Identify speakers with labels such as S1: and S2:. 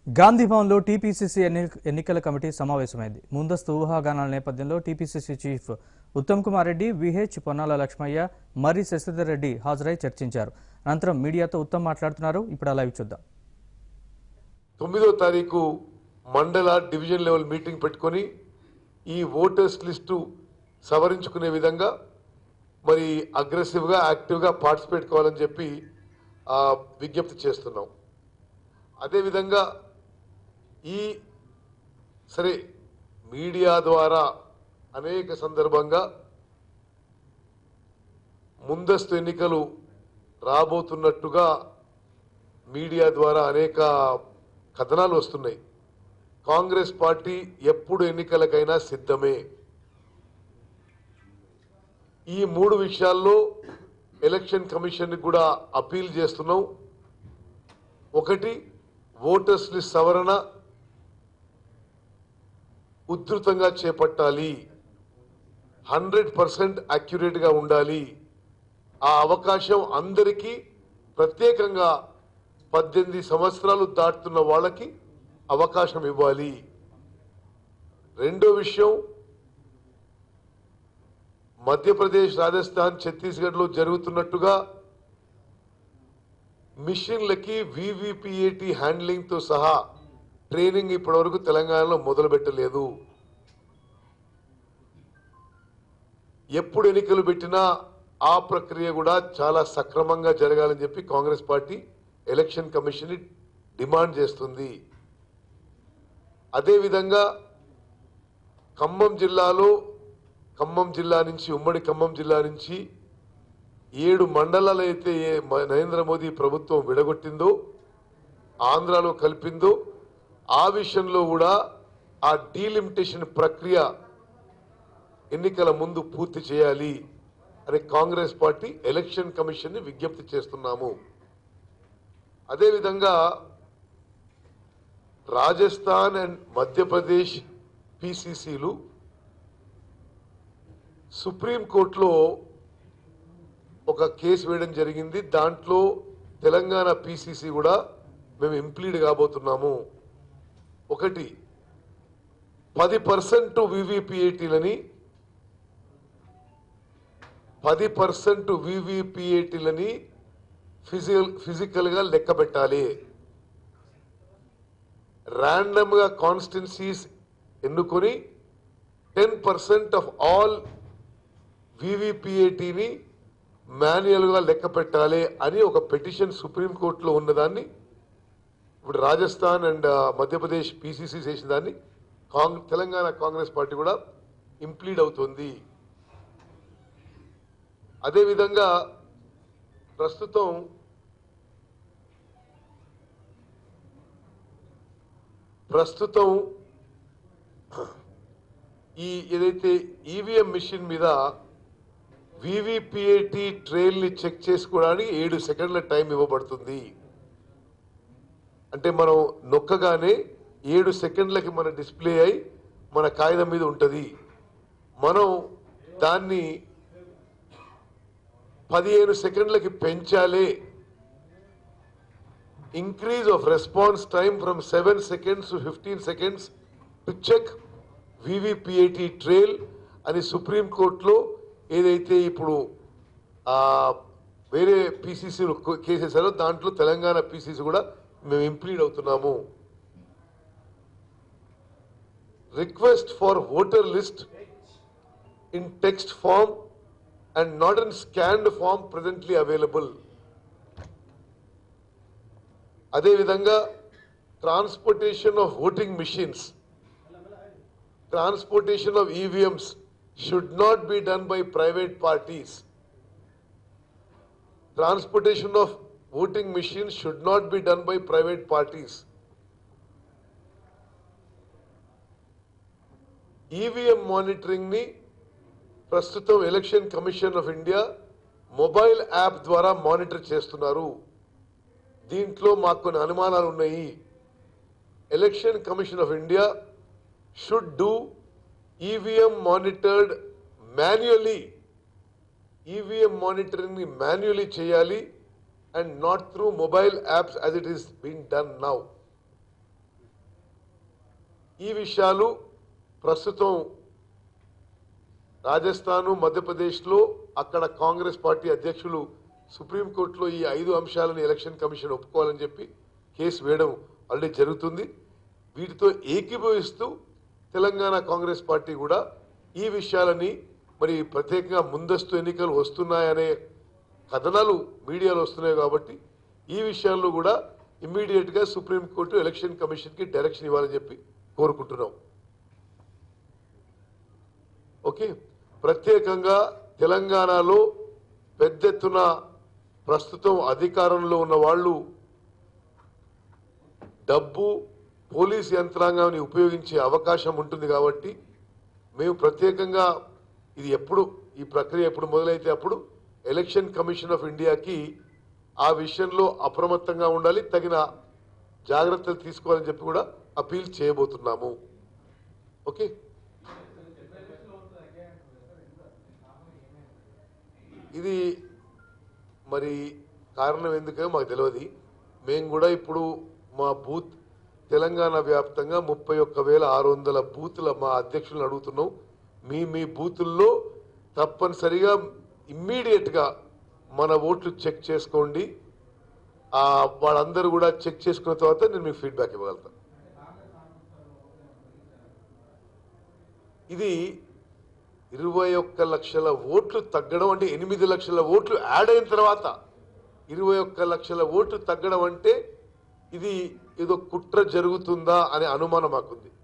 S1: గాంధీ భవన్లో టీపీసీసీ ఎన్ని ఎన్నికల కమిటీ సమావేశమైంది ముందస్తు ఊహాగానాల నేపథ్యంలో TPCC chief Uttam Kumar Reddy VH Ponnala Lakshmaiah Marri Shashidhar Reddy హాజరై చర్చించారు అనంతరం మీడియాతో ఉత్తమ్ మాట్లాడుతున్నారు ఇప్పుడు అలా చూద్దాం
S2: తొమ్మిదో తారీఖు మండల డివిజన్ లెవెల్ మీటింగ్ పెట్టుకొని ఈ ఓటర్స్ లిస్టు సవరించుకునే విధంగా మరి అగ్రెసివ్గా యాక్టివ్గా పార్టిసిపేట్ కావాలని చెప్పి ఆ, విజ్ఞప్తి చేస్తున్నాం అదేవిధంగా ఈ సరే మీడియా ద్వారా అనేక సందర్భంగా ముందస్తు ఎన్నికలు రాబోతున్నట్టుగా మీడియా ద్వారా అనేక కథనాలు వస్తున్నాయి కాంగ్రెస్ పార్టీ ఎప్పుడు ఎన్నికలకైనా సిద్ధమే ఈ మూడు విషయాల్లో ఎలక్షన్ కమిషన్ కూడా అపీల్ చేస్తున్నాం ఒకటి ఓటర్స్ లిస్ట్ సవరణ ఉధృతంగా చేపట్టాలి హండ్రెడ్ పర్సెంట్ గా ఉండాలి ఆ అవకాశం అందరికీ ప్రత్యేకంగా పద్దెనిమిది సంవత్సరాలు దాటుతున్న వాళ్ళకి అవకాశం ఇవ్వాలి రెండో విషయం మధ్యప్రదేశ్ రాజస్థాన్ ఛత్తీస్గఢ్లో జరుగుతున్నట్టుగా మిషన్లకి వివిపిఏటి హ్యాండ్లింగ్తో సహా ట్రైనింగ్ ఇప్పటివరకు తెలంగాణలో మొదలుపెట్టలేదు ఎప్పుడు ఎన్నికలు పెట్టినా ఆ ప్రక్రియ కూడా చాలా సక్రమంగా జరగాలని చెప్పి Congress party election commission demand చేస్తుంది అదేవిధంగా ఖమ్మం జిల్లాలో ఖమ్మం జిల్లా నుంచి ఉమ్మడి ఖమ్మం జిల్లా నుంచి ఏడు మండలాలు అయితే ఏ మ- నరేంద్ర మోదీ ప్రభుత్వం విడగొట్టిందో ఆంధ్రాలో కలిపిందో ఆ విషయంలో కూడా ఆ డీలిమిటేషన్ ప్రక్రియ ఎన్నికల ముందు పూర్తి చేయాలి అని కాంగ్రెస్ పార్టీ ఎలక్షన్ కమిషన్ ని విజ్ఞప్తి చేస్తున్నాము అదేవిధంగా రాజస్థాన్ అండ్ మధ్యప్రదేశ్ పిసిసిలు సుప్రీంకోర్టులో ఒక కేసు వేయడం జరిగింది దాంట్లో తెలంగాణ పిసిసి కూడా మేము ఇంప్లీడ్ కాబోతున్నాము ఒకటి పది పర్సెంట్ వివిపిఏటీలని పది పర్సెంట్ వివిపిఏటీలని ఫిజికల్ ఫిజికల్గా లెక్క పెట్టాలి ర్యాండమ్గా కాన్స్టిట్యున్సీస్ ఎన్నుకొని టెన్ పర్సెంట్ ఆఫ్ ఆల్ వివిపిఏటీని మాన్యువల్గా లెక్క పెట్టాలి అని ఒక పెటిషన్ సుప్రీంకోర్టులో ఉన్నదాన్ని ఇప్పుడు రాజస్థాన్ అండ్ మధ్యప్రదేశ్ పిసిసి చేసిన దాన్ని కాంగ్ తెలంగాణ కాంగ్రెస్ పార్టీ కూడా ఇంప్లీడ్ అవుతుంది అదేవిధంగా ప్రస్తుతం ప్రస్తుతం ఈ ఏదైతే ఈవీఎం మిషన్ మీద వివిపిఏటి ట్రైల్ని చెక్ చేసుకోవడానికి ఏడు సెకండ్ల టైం ఇవ్వబడుతుంది అంటే మనం నొక్కగానే ఏడు సెకండ్లకి మన డిస్ప్లే అయి మన కాగితం మీద ఉంటుంది మనం దాన్ని పదిహేను సెకండ్లకి పెంచాలి increase of response time from seven seconds to fifteen seconds to check VVPAT trail అని సుప్రీంకోర్టులో ఏదైతే ఇప్పుడు ఆ, వేరే పీసీసీలు కేసేసారో దాంట్లో తెలంగాణ పీసీసీ కూడా మేము ఇంప్లీడ్ అవుతున్నాము request for voter list in text form and not in scanned form presently available అదేవిధంగా transportation of voting machines transportation of EVMs should not be done by private parties. Transportation of voting machines should not be done by private parties. EVM monitoring ని ప్రస్తుతం election commission of India mobile app ద్వారా monitor చేస్తున్నారు దీంట్లో మాకు కొన్ని అనుమానాలు ఉన్నాయి election commission of India should do EVM monitored manually. EVM monitoring ని manually చేయాలి and not through mobile apps as it is being done now. ఈ విషయాలు ప్రస్తుతం రాజస్థాను మధ్యప్రదేశ్లో అక్కడ కాంగ్రెస్ పార్టీ అధ్యక్షులు సుప్రీంకోర్టులో ఈ ఐదు అంశాలను ఎలక్షన్ కమిషన్ ఒప్పుకోవాలని చెప్పి కేసు వేయడం ఆల్రెడీ జరుగుతుంది వీటితో ఏకీభవిస్తూ తెలంగాణ కాంగ్రెస్ పార్టీ కూడా ఈ విషయాలని మరి ప్రత్యేకంగా ముందస్తు ఎన్నికలు వస్తున్నాయనే కథనాలు మీడియాలో వస్తున్నాయి కాబట్టి ఈ విషయాల్లో కూడా ఇమ్మీడియట్గా సుప్రీంకోర్టు ఎలక్షన్ కమిషన్కి డైరెక్షన్ ఇవ్వాలని చెప్పి కోరుకుంటున్నాం ఓకే ప్రత్యేకంగా తెలంగాణలో పెద్ద ఎత్తున ప్రస్తుతం అధికారంలో ఉన్న వాళ్ళు డబ్బు పోలీస్ యంత్రాంగాన్ని ఉపయోగించే అవకాశం ఉంటుంది కాబట్టి మేము ప్రత్యేకంగా ఇది ఎప్పుడు ఈ ప్రక్రియ ఎప్పుడు మొదలైతే అప్పుడు ఎలక్షన్ కమిషన్ ఆఫ్ ఇండియాకి ఆ విషయంలో అప్రమత్తంగా ఉండాలి తగిన జాగ్రత్తలు తీసుకోవాలని చెప్పి కూడా అపీల్ చేయబోతున్నాము ఓకే ఇది మరి కారణం ఎందుకో మాకు తెలియదు మేము కూడా ఇప్పుడు మా బూత్ తెలంగాణ వ్యాప్తంగా ముప్పై ఒక్క వేల ఆరు వందల బూతుల మా అధ్యక్షులను అడుగుతున్నాం మీ మీ బూతుల్లో తప్పనిసరిగా ఇమ్మీడియట్గా మన ఓట్లు చెక్ చేసుకోండి ఆ, వాళ్ళందరూ కూడా చెక్ చేసుకున్న తర్వాత నేను మీకు ఫీడ్బ్యాక్ ఇవ్వగలుగుతాను ఇది ఇరవై ఒక్క లక్షల ఓట్లు తగ్గడం అంటే ఎనిమిది లక్షల ఓట్లు యాడ్ అయిన తర్వాత ఇరవై ఒక్క లక్షల ఓట్లు తగ్గడం అంటే ఇది ఏదో కుట్ర జరుగుతుందా అనే అనుమానం మాకుంది